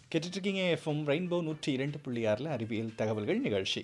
கேட்டுட்ருக்கீங்க FM rainbow நூற்றி இரண்டு புள்ளி ஆறில் அறிவியல் தகவல்கள் நிகழ்ச்சி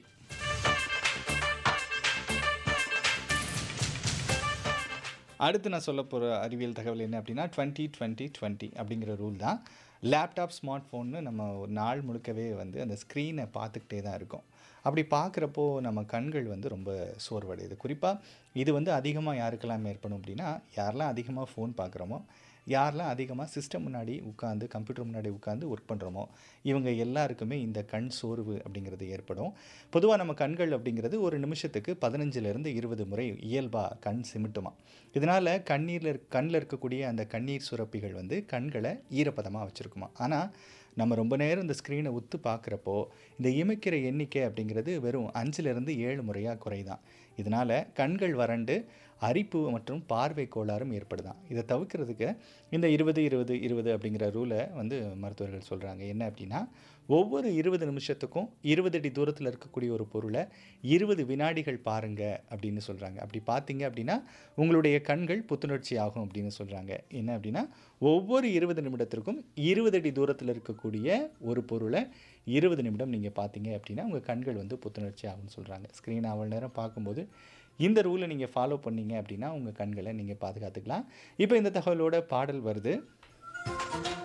அடுத்து நான் சொல்ல போகிற அறிவியல் தகவல் என்ன அப்படின்னா டுவெண்ட்டி டுவெண்ட்டி டுவெண்ட்டி அப்படிங்கிற ரூல் தான் லேப்டாப் ஸ்மார்ட் ஃபோன்னு நம்ம ஒரு நாள் முழுக்கவே வந்து அந்த ஸ்க்ரீனை பார்த்துக்கிட்டே தான் இருக்கோம் அப்படி பார்க்குறப்போ நம்ம கண்கள் வந்து ரொம்ப சோர்வடையுது குறிப்பாக இது வந்து அதிகமாக யாருக்கெல்லாம் ஏற்படும் அப்படின்னா யாரெல்லாம் அதிகமாக ஃபோன் பார்க்குறோமோ யாரெல்லாம் அதிகமாக சிஸ்டம் முன்னாடி உட்காந்து கம்ப்யூட்டர் முன்னாடி உட்காந்து ஒர்க் பண்ணுறோமோ இவங்க எல்லாருக்குமே இந்த கண் சோர்வு அப்படிங்கிறது ஏற்படும் பொதுவாக நம்ம கண்கள் அப்படிங்கிறது ஒரு நிமிஷத்துக்கு பதினஞ்சுலேருந்து இருபது முறை இயல்பாக கண் சிமிட்டுமா இதனால் கண்ணீரில் இருக் கண்ணில் இருக்கக்கூடிய அந்த கண்ணீர் சுரப்பிகள் வந்து கண்களை ஈரப்பதமாக வச்சுருக்குமா ஆனால் நம்ம ரொம்ப நேரம் இந்த ஸ்க்ரீனை உத்து பார்க்குறப்போ இந்த இமைக்கிற எண்ணிக்கை அப்படிங்கிறது வெறும் அஞ்சுலேருந்து ஏழு முறையாக குறைதான் இதனால் கண்கள் வறண்டு அரிப்பு மற்றும் பார்வை கோளாறும் ஏற்படுதான் இதை தவிர்க்கிறதுக்கு இந்த இருபது இருபது இருபது அப்படிங்கிற ரூலை வந்து மருத்துவர்கள் சொல்கிறாங்க என்ன அப்படின்னா ஒவ்வொரு இருபது நிமிஷத்துக்கும் இருபது அடி தூரத்தில் இருக்கக்கூடிய ஒரு பொருளை இருபது வினாடிகள் பாருங்க அப்படின்னு சொல்கிறாங்க அப்படி பார்த்தீங்க அப்படின்னா உங்களுடைய கண்கள் புத்துணர்ச்சி ஆகும் அப்படின்னு சொல்கிறாங்க என்ன அப்படின்னா ஒவ்வொரு இருபது நிமிடத்திற்கும் இருபது அடி தூரத்தில் இருக்கக்கூடிய ஒரு பொருளை இருபது நிமிடம் நீங்கள் பார்த்தீங்க அப்படின்னா உங்கள் கண்கள் வந்து புத்துணர்ச்சி ஆகும்னு சொல்கிறாங்க ஸ்க்ரீன் அவ்வளோ நேரம் பார்க்கும்போது இந்த ரூலை நீங்கள் ஃபாலோ பண்ணீங்க அப்படின்னா உங்கள் கண்களை நீங்கள் பாதுகாத்துக்கலாம் இப்போ இந்த தகவலோட பாடல் வருது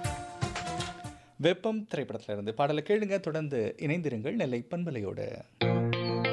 வெப்பம் திரைப்படத்தில் இருந்து பாடலை கேளுங்க தொடர்ந்து இணைந்திருங்கள் நெல்லை பண்பலையோடு